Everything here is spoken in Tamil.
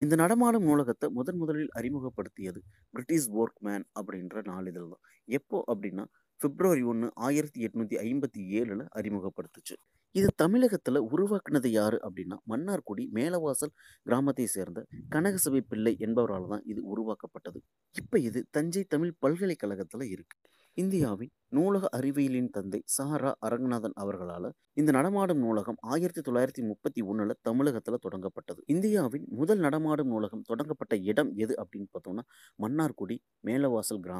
இந்த நடமாடும் நூலகத்தை முதன் முதலில் அறிமுகப்படுத்தியது பிரிட்டிஷ் ஒர்க்மேன் அப்படின்ற நாளிதழ் தான் எப்போ அப்படின்னா பிப்ரவரி ஒன்று ஆயிரத்தி எட்நூத்தி ஐம்பத்தி ஏழுல அறிமுகப்படுத்துச்சு இது தமிழகத்துல உருவாக்குனது யாரு அப்படின்னா மன்னார்குடி மேலவாசல் கிராமத்தை சேர்ந்த கனகசபை பிள்ளை என்பவரால் தான் இது உருவாக்கப்பட்டது இப்ப இது தஞ்சை தமிழ் பல்கலைக்கழகத்துல இருக்கு இந்தியாவின் நூலக அறிவியலின் தந்தை சாரா அரங்கநாதன் அவர்களால் இந்த நடமாடும் நூலகம் ஆயிரத்தி தொள்ளாயிரத்தி முப்பத்தி ஒன்றில் தமிழகத்தில் தொடங்கப்பட்டது இந்தியாவின் முதல் நடமாடும் நூலகம் தொடங்கப்பட்ட இடம் எது அப்படின்னு பார்த்தோம்னா மன்னார்குடி மேலவாசல் கிராமம்